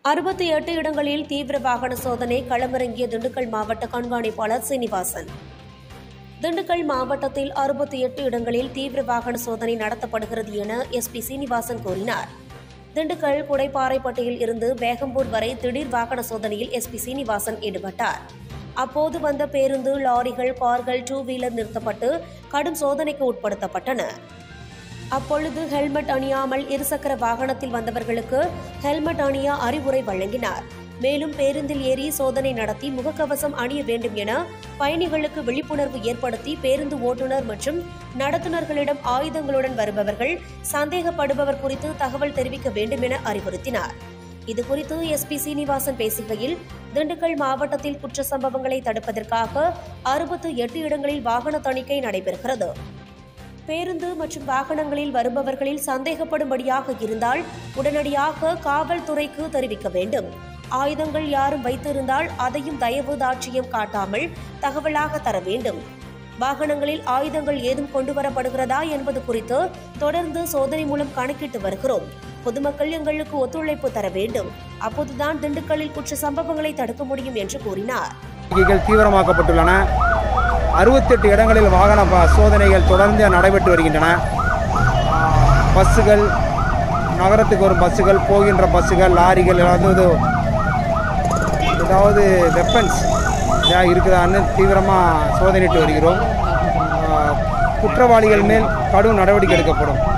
அறுபத்தி எட்டு இடங்களில் தீவிர வாகன சோதனை களமிறங்கிய திண்டுக்கல் மாவட்ட கண்காணிப்பாளர் சீனிவாசன் திண்டுக்கல் மாவட்டத்தில் அறுபத்தி எட்டு இடங்களில் தீவிர வாகன சோதனை நடத்தப்படுகிறது என எஸ்பி சீனிவாசன் கூறினார் திண்டுக்கல் குடைப்பாறைப்பட்டியில் இருந்து வேகம்பூர் வரை திடீர் வாகன சோதனையில் எஸ்பி சீனிவாசன் ஈடுபட்டார் அப்போது வந்த பேருந்து லாரிகள் கார்கள் டூ வீலர் நிறுத்தப்பட்டு கடும் சோதனைக்கு உட்படுத்தப்பட்டன அப்பொழுது ஹெல்மெட் அணியாமல் இருசக்கர வாகனத்தில் வந்தவர்களுக்கு ஹெல்மெட் அணிய அறிவுரை வழங்கினார் மேலும் பேருந்தில் ஏறி சோதனை நடத்தி முகக்கவசம் அணிய வேண்டும் என பயணிகளுக்கு விழிப்புணர்வு ஏற்படுத்தி பேருந்து ஓட்டுநர் மற்றும் நடத்துனர்களிடம் ஆயுதங்களுடன் வருபவர்கள் சந்தேகப்படுபவர் குறித்து தகவல் தெரிவிக்க வேண்டும் என அறிவுறுத்தினார் இதுகுறித்து எஸ்பி சீனிவாசன் பேசுகையில் திண்டுக்கல் மாவட்டத்தில் குற்ற சம்பவங்களை தடுப்பதற்காக அறுபத்து எட்டு இடங்களில் வாகன தணிக்கை நடைபெறுகிறது பேருந்து மற்றும் வாகனங்களில் வருபவர்களில் சந்தேகப்படும்படியாக இருந்தால் உடனடியாக காவல்துறைக்கு தெரிவிக்க வேண்டும் ஆயுதங்கள் யாரும் வைத்திருந்தால் அதையும் தயவு தாட்சியம் காட்டாமல் தகவலாக தர வேண்டும் வாகனங்களில் ஆயுதங்கள் ஏதும் கொண்டு வரப்படுகிறதா என்பது குறித்து தொடர்ந்து சோதனை மூலம் கணக்கிட்டு வருகிறோம் பொதுமக்கள் எங்களுக்கு ஒத்துழைப்பு தர வேண்டும் அப்போதுதான் திண்டுக்கல்லில் குற்ற சம்பவங்களை தடுக்க முடியும் என்று கூறினார் நடவடிக்கைகள் தீவிரமாக்கப்பட்டுள்ளன அறுபத்தெட்டு இடங்களில் வாகன ப- சோதனைகள் தொடர்ந்து நடைபெற்று வருகின்றன பஸ்ஸுகள் நகரத்துக்கு வரும் பஸ்ஸுகள் போகின்ற பஸ்ஸுகள் லாரிகள் ஏதாவது ஏதாவது வெப்பன்ஸ் ஏதாவது இருக்குதான்னு தீவிரமாக சோதனையிட்டு வருகிறோம் ஆ, குற்றவாளிகள் மேல் கடும் நடவடிக்கை எடுக்கப்படும்